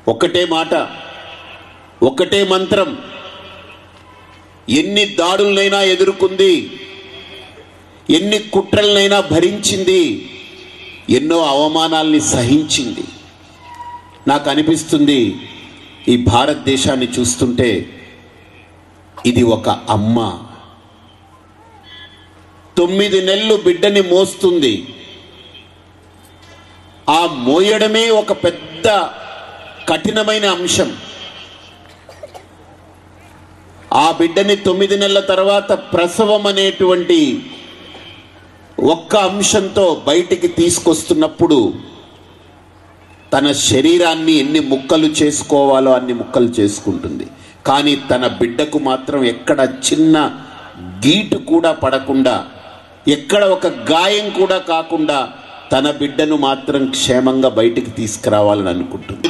ఒక్కటే మాట ఒక్కటే మంత్రం ఎన్ని దాడులనైనా ఎదుర్కొంది ఎన్ని కుట్రలనైనా భరించింది ఎన్నో అవమానాల్ని సహించింది నాకు అనిపిస్తుంది ఈ భారతదేశాన్ని చూస్తుంటే ఇది ఒక అమ్మ తొమ్మిది నెలలు బిడ్డని మోస్తుంది ఆ మోయడమే ఒక పెద్ద కఠినమైన అంశం ఆ బిడ్డని తొమ్మిది నెలల తర్వాత ప్రసవం అనేటువంటి ఒక్క అంశంతో బయటికి తీసుకొస్తున్నప్పుడు తన శరీరాన్ని ఎన్ని ముక్కలు చేసుకోవాలో అన్ని ముక్కలు చేసుకుంటుంది కానీ తన బిడ్డకు మాత్రం ఎక్కడ చిన్న గీటు కూడా పడకుండా ఎక్కడ ఒక గాయం కూడా కాకుండా తన బిడ్డను మాత్రం క్షేమంగా బయటికి తీసుకురావాలని అనుకుంటుంది